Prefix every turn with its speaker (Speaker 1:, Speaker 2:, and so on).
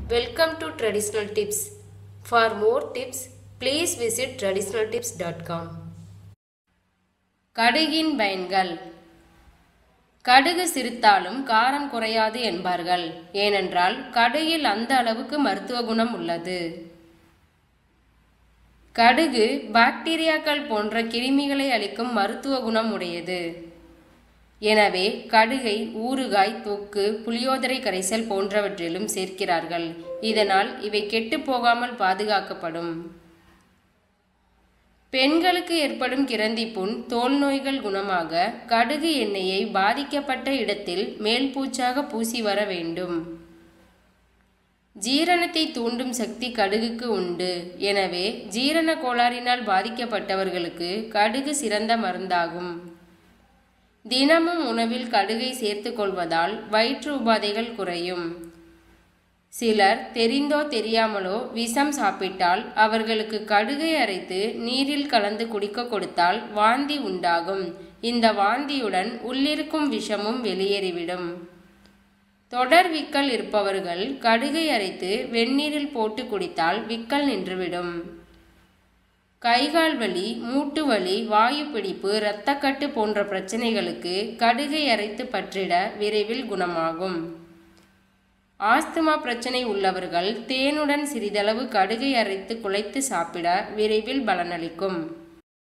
Speaker 1: Welcome to Traditional Tips. For more tips, please visit traditionaltips.com. கடுகின் பயன்கள் கடுகு சிரித்தாலும் காரம் குறையாது என்பார்கள் ஏனென்றால் கடுகில் அந்த அளவுக்கு மருத்துவ குணம் உள்ளது கடுகு பாக்டீரியாக்கள் போன்ற கிருமிகளை அளிக்கும் மருத்துவ குணம் உடையது எனவே கடுகை ஊறுகாய் தொக்கு புளியோதரை கரைசல் போன்றவற்றிலும் சேர்க்கிறார்கள் இதனால் இவை கெட்டுப் போகாமல் பாதுகாக்கப்படும் பெண்களுக்கு ஏற்படும் கிரந்தி புண் தோல் நோய்கள் குணமாக கடுகு எண்ணெயை பாதிக்கப்பட்ட இடத்தில் மேல் பூச்சாக பூசி வர வேண்டும் ஜீரணத்தை தூண்டும் சக்தி கடுகுக்கு உண்டு எனவே ஜீரண கோளாறினால் பாதிக்கப்பட்டவர்களுக்கு கடுகு சிறந்த மருந்தாகும் தினமும் உணவில் கடுகை சேர்த்து கொள்வதால் வயிற்று உபாதைகள் குறையும் சிலர் தெரிந்தோ தெரியாமலோ விஷம் சாப்பிட்டால் அவர்களுக்கு கடுகை அரைத்து நீரில் கலந்து குடிக்க கொடுத்தால் வாந்தி உண்டாகும் இந்த வாந்தியுடன் உள்ளிருக்கும் விஷமும் வெளியேறிவிடும் தொடர் விக்கல் இருப்பவர்கள் கடுகை அரைத்து வெந்நீரில் போட்டு குடித்தால் விக்கல் நின்றுவிடும் கைகால் வலி மூட்டு வலி வாயு பிடிப்பு இரத்தக்கட்டு போன்ற பிரச்சனைகளுக்கு கடுகை அரைத்து பற்றிட விரைவில் குணமாகும் ஆஸ்துமா பிரச்சனை உள்ளவர்கள் தேனுடன் சிறிதளவு கடுகை அரைத்து குழைத்து சாப்பிட விரைவில் பலனளிக்கும்